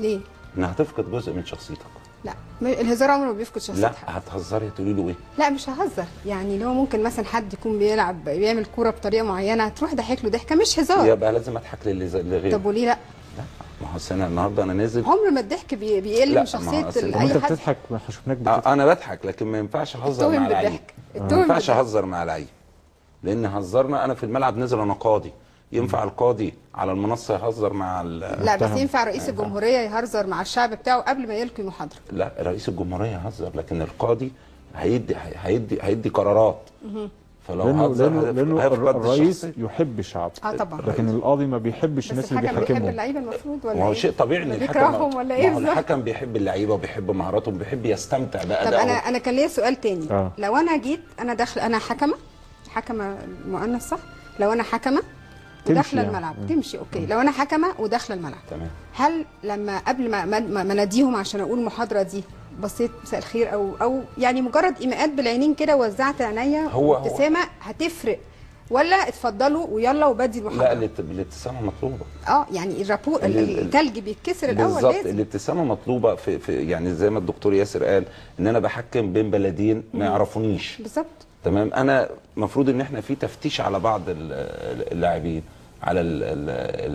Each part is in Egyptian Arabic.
ليه انها هتفقد جزء من شخصيتك لا م- الهزار عمره ما بيفقد لا شخصيتها هتهزري تقولي له ايه لا مش ههزر يعني لو ممكن مثلا حد يكون بيلعب بيعمل كوره بطريقه معينه تروح ضحك له ضحكه مش هزار يبقى لازم اضحك للي زي- لغيري طب وليه لا لا ما هو أصل انا النهارده انا نازل عمر ما الضحك بي- بيقل لا، من ما هو شخصيه أصل ال- طب طب انت اي حد بتضحك ما إحنا شفناك بتضحك آه، انا بضحك لكن ما ينفعش اهزر اتهم مع العيب بالضحك. ما اتهم ينفعش بالضحك. اهزر مع العيب لان هزرنا انا في الملعب نزل انا قاضي ينفع القاضي على المنصه يهزر مع ال- لا بس متهم. ينفع رئيس الجمهوريه يهزر مع الشعب بتاعه قبل ما يلقي محاضره لا رئيس الجمهوريه يهزر لكن القاضي هيدي هيدي هيدي قرارات فلو لانه هزر لانه, هيف- لأنه هيفقد الرئيس الشخصية. يحب الشعب اه طبعا لكن القاضي ما بيحبش بس الناس اللي الحكم بيحب بيحكمهم اللعيبه المفروض ولا ما هو إيه؟ شيء طبيعي ان ولا الحكم بيكرههم ولا ايه ما هو بالظبط؟ الحكم بيحب اللعيبه وبيحب مهاراتهم بيحب يستمتع طب بادائهم انا انا كان ليا سؤال تاني آه. لو انا جيت انا داخل انا حكمه حكمه المؤنث صح لو انا حكمه تمشي وداخله يعني. الملعب مم. تمشي اوكي لو انا حكمه وداخله الملعب تمام هل لما قبل ما ما ما ما اناديهم عشان اقول المحاضره دي بصيت مساء الخير او او يعني مجرد ايماءات بالعينين كده وزعت عينيا هو- هو- ابتسامه هتفرق ولا اتفضلوا ويلا وبدي لا المحاضره الات- الابتسامه مطلوبه اه يعني الرابور ال- ال- التلج بيتكسر الاول بالظبط لازم الابتسامه مطلوبه في, في يعني زي ما الدكتور ياسر قال ان انا بحكم بين بلدين ما يعرفونيش بالظبط تمام انا المفروض ان احنا في تفتيش على بعض ال- اللاعبين على ال ال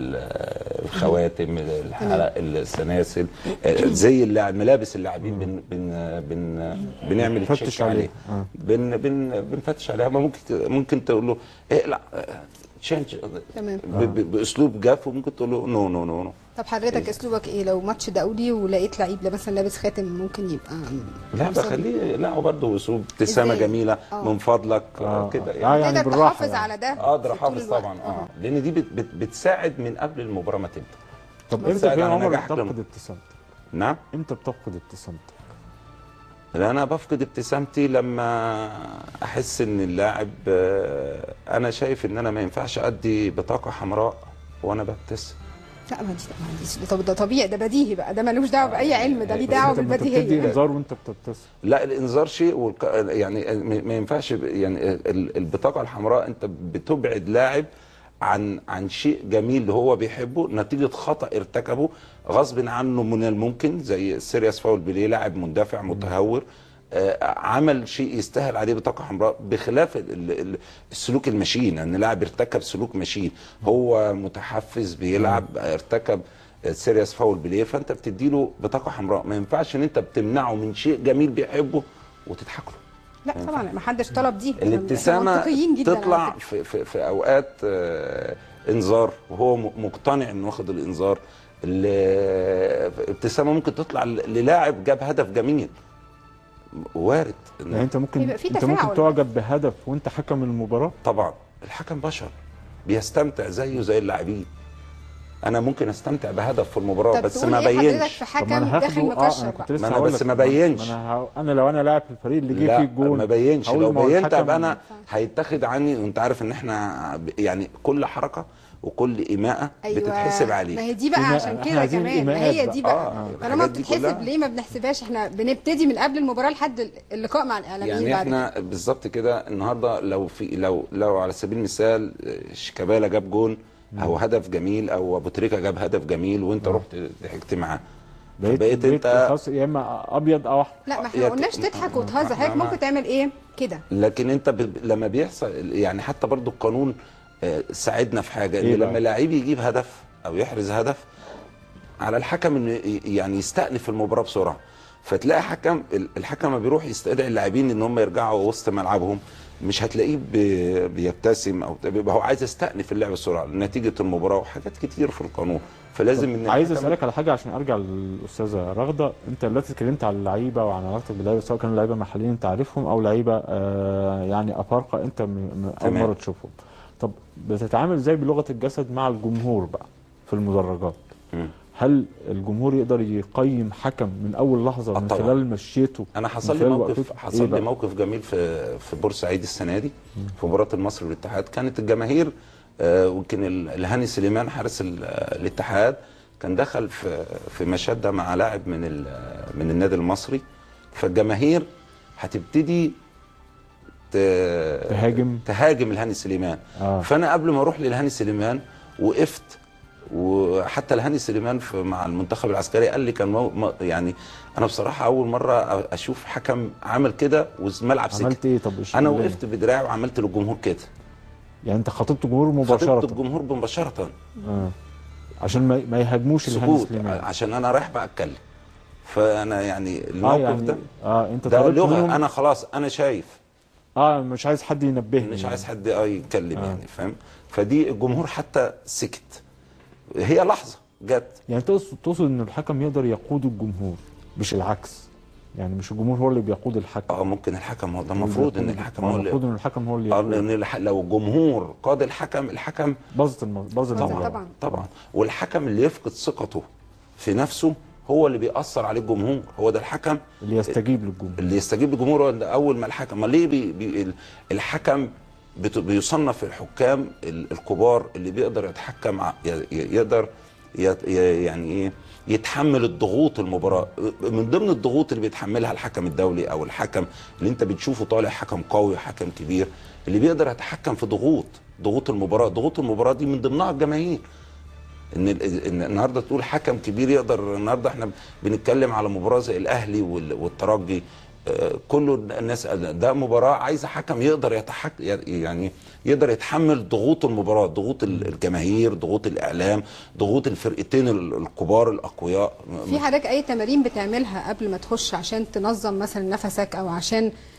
ال الخواتم الحلق السلاسل زي اللاعب ملابس اللاعبين بن بن بن بنعمل بنفتش تشيك عليه. عليه آه. بن بن بنفتش عليها ما ممكن ممكن تقول له ايه لا تشينج تمام. ب- ب- باسلوب جاف وممكن تقول له نو نو نو نو طب حضرتك اسلوبك ايه لو ماتش دولي ولقيت لعيب لا مثلا لابس خاتم ممكن يبقى لا بخليه لا هو برضه اسلوب ابتسامه إزاي؟ جميله آه. من فضلك آه. كده آه. يعني يعني تقدر بالراحة تحافظ يعني. على ده اقدر في طول احافظ الوقت. طبعا اه لان دي بت بت بتساعد من قبل المباراه ما تبدا طب امتى بتساعد في على عمر نجاحك بتفقد لما- ابتسامتك نعم امتى بتفقد ابتسامتك لا انا بفقد ابتسامتي لما احس ان اللاعب آه، انا شايف ان انا ما ينفعش ادي بطاقه حمراء وانا ببتسم لا ما دي ما ديش طب ده طبيعي ده بديهي بقى ده ملوش دعوه باي علم ده ليه دعوه أنت لما بتدي بالبديهيه انذار وانت بتبتسم لا الانذار شيء والك... يعني ما ما ينفعش ب- يعني ال- البطاقه الحمراء انت بتبعد لاعب عن عن شيء جميل هو بيحبه نتيجه خطا ارتكبه غصب عنه من الممكن زي سيرياس فاول بيليه لاعب مندفع متهور آه، عمل شيء يستاهل عليه بطاقه حمراء بخلاف ال- ال- السلوك المشين ان لاعب ارتكب سلوك مشين هو متحفز بيلعب ارتكب سيرياس فاول بليه فانت بتديله بطاقه حمراء ما ينفعش ان انت بتمنعه من شيء جميل بيحبه وتضحك له لا طبعا ما حدش طلب دي إحنا الابتسامه منطقيين جدا على تطلع فكرة. في, في, في اوقات آه، انذار وهو م- مقتنع انه واخد الانذار ال- ابتسامه ممكن تطلع ل- للاعب جاب هدف جميل وارد إن- يعني انت ممكن يبقى في انت تفاعل. ممكن تعجب بهدف وانت حكم المباراه طبعا الحكم بشر بيستمتع زيه زي اللاعبين انا ممكن استمتع بهدف في المباراه طب بس تقول ما إيه حضرتك بينش في طب ما حكم انا داخل هاخده اه مكشر انا بقى كنت لسه ما أنا هقول بس لك. ما بينش. ما انا ه... انا لو انا لاعب في الفريق اللي جه لا فيه الجول ما بينش هقول لو ما هو بينت الحكم- ابقى انا هيتاخد عني وانت عارف ان احنا ب- يعني كل حركه وكل ايماءه ايوه بتتحسب ما عليك هي دي بقى إيماء- عشان إحنا كده عايزين كمان ما إيماءات هي بقى. دي بقى آه، طالما الحاجات دي بتتحسب كلها. ليه ما بنحسبهاش احنا بنبتدي من قبل المباراه لحد اللقاء مع الاعلاميين يعني بعد كده. احنا بالظبط كده النهارده لو في لو لو على سبيل المثال آه، شيكابالا جاب جون او هدف جميل او ابو تريكه جاب هدف جميل وانت رحت ضحكت معاه بقيت بقيت بقيت انت خلاص يا اما ابيض او احمر لا ما احنا يا ما قلناش ت- تضحك ما- وتهزر ما- حضرتك ما- ممكن تعمل ايه كده لكن انت ب... لما بيحصل يعني حتى برضو القانون آه، ساعدنا في حاجه ان ايه بقى؟ لما لعيب يجيب هدف او يحرز هدف على الحكم انه ي- يعني يستأنف المباراه بسرعه فتلاقي حكم ال- الحكم لما بيروح يستدعي اللاعبين ان هم يرجعوا وسط ملعبهم مش هتلاقيه بي- بيبتسم او بيبقى هو عايز يستأنف اللعب بسرعه نتيجه المباراه وحاجات كتير في القانون فلازم ان عايز الحكم- اسالك على حاجه عشان ارجع للاستاذه رغده انت دلوقتي اتكلمت على اللعيبه وعن علاقتك باللعيبه سواء كانوا لعيبه محليين انت عارفهم او لعيبه آه يعني افارقه انت م- م- اول تمام. مره تشوفهم طب بتتعامل ازاي بلغه الجسد مع الجمهور بقى في المدرجات مم. هل الجمهور يقدر يقيم حكم من اول لحظه آه من طبعا. خلال مشيته انا من حصل لي خلال موقف وقفته؟ حصل إيه لي بقى؟ موقف جميل في في بورسعيد السنه دي في مباراه المصري والاتحاد كانت الجماهير آه، ويمكن ال- الهاني سليمان حارس ال- الاتحاد كان دخل في في مشاده مع لاعب من ال- من النادي المصري فالجماهير هتبتدي ت- تهاجم. تهاجم الهاني سليمان آه. فانا قبل ما اروح للهاني سليمان وقفت وحتى الهاني سليمان في مع المنتخب العسكري قال لي كان مو م- يعني انا بصراحه اول مره أ- اشوف حكم عمل كده والملعب سكت عملت ايه طب إيش- انا ليه؟ وقفت بدراعي وعملت للجمهور كده يعني انت خاطبت الجمهور مباشره خاطبت الجمهور مباشره آه. عشان ما, ما يهاجموش الهاني سكوت سليمان عشان انا رايح بقى اتكلم فانا يعني اه الموقف يعني ده اه انت ده طلبت لغه منهم انا خلاص انا شايف اه مش عايز حد ينبهني مش يعني. عايز حد اه يتكلم آه. يعني فاهم فدي الجمهور حتى سكت هي لحظه جت يعني تقصد تقصد ان الحكم يقدر يقود الجمهور مش العكس يعني مش الجمهور هو اللي بيقود الحكم اه ممكن الحكم هو ده المفروض ان الحكم هو اللي المفروض ان الحكم هو اللي اه يقود لان الح- لو الجمهور قاد الحكم الحكم باظت الم... باظ طبعاً. الموضوع. طبعاً. طبعا والحكم اللي يفقد ثقته في نفسه هو اللي بيأثر عليه الجمهور هو ده الحكم اللي يستجيب للجمهور اللي يستجيب للجمهور هو ده اول ما الحكم ما ليه بي بي ال- الحكم بت- بيصنف الحكام ال- الكبار اللي بيقدر يتحكم ع- ي- ي- يقدر يت- ي- يعني ايه يتحمل الضغوط المباراه من ضمن الضغوط اللي بيتحملها الحكم الدولي او الحكم اللي انت بتشوفه طالع حكم قوي حكم كبير اللي بيقدر يتحكم في ضغوط ضغوط المباراه ضغوط المباراه دي من ضمنها الجماهير ان ال- ان النهارده تقول حكم كبير يقدر النهارده احنا بنتكلم على مباراه زي الاهلي وال- والترجي آه، كله الناس ده مباراه عايزه حكم يقدر يتحك يعني يقدر يتحمل ضغوط المباراه ضغوط ال- الجماهير ضغوط الاعلام ضغوط الفرقتين ال- الكبار الاقوياء في حضرتك اي تمارين بتعملها قبل ما تخش عشان تنظم مثلا نفسك او عشان